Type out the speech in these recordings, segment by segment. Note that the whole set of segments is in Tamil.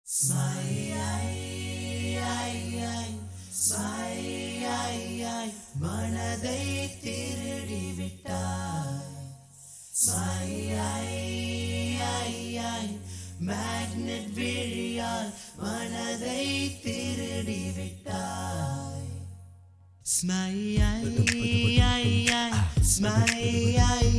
மனதை திருடி விட்டாய் மேக்னெட் விழியால் மனதை திருடி விட்டாய் ஸ்மையாய் ஸ்மையாய்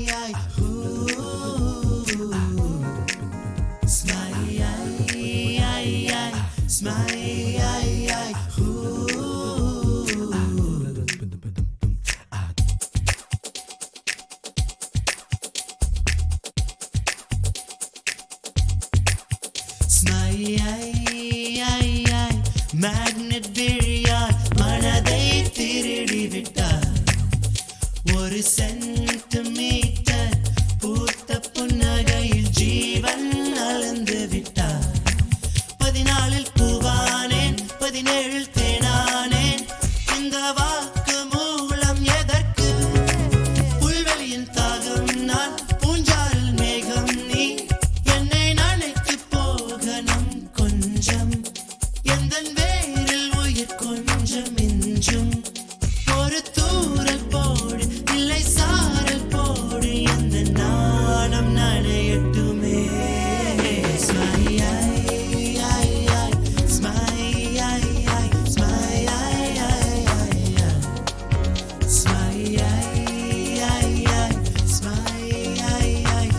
ஸ்மையாய் ஸ்மையாய் மேக்னெட் விழியால் மனதை திருடி விட்டார் ஒரு சென்டிமீட்டர் பூத்த புன்னகையில் ஜீவன் அளந்து விட்டார் பதினாலில் பூவானேன் பதினேழில் தேனானேன் இந்த வாக்கு மூலம் எதற்கு புல்வெளியின் தாகம் நான் பூஞ்சாரில் மேகம் நீ என்னை நினைத்து போகணும் கொஞ்சம் எந்த வேரில் உயிர் கொஞ்சம் மிஞ்சும் ஒரு தூரல் போடு இல்லை சாரல் போடு எந்த நாணம் நனையட்டுமே ஸ்மையாய் ஸ்மையாய் ஸ்மையாய் ஸ்மையாய் ஸ்மையாய்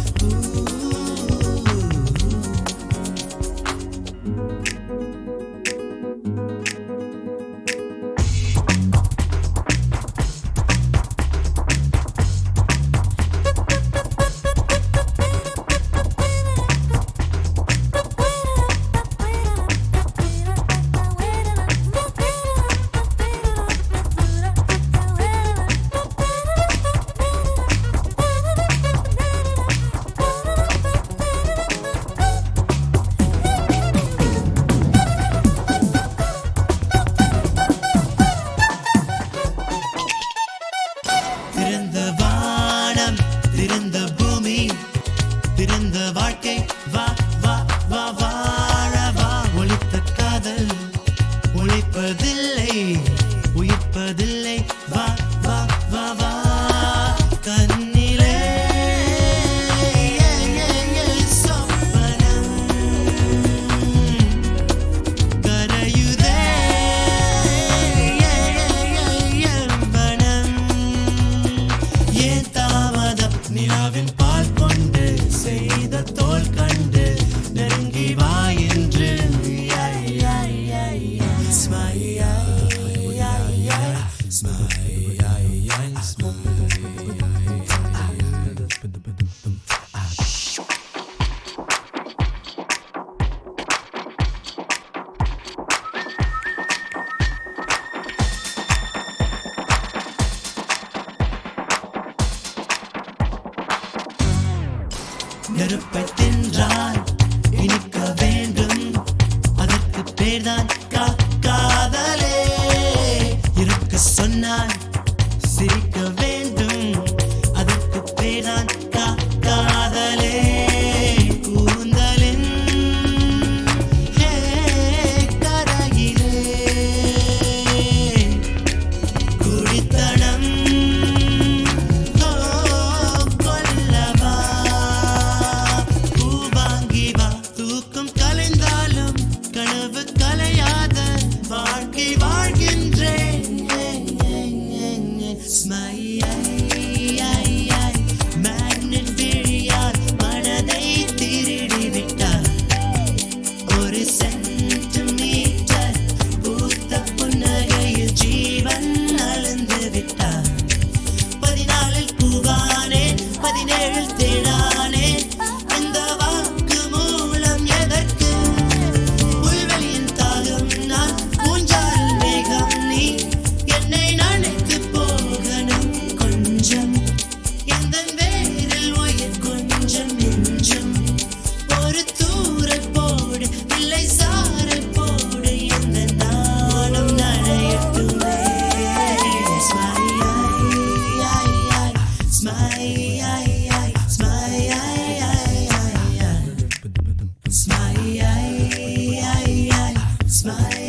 ஸ்மைல்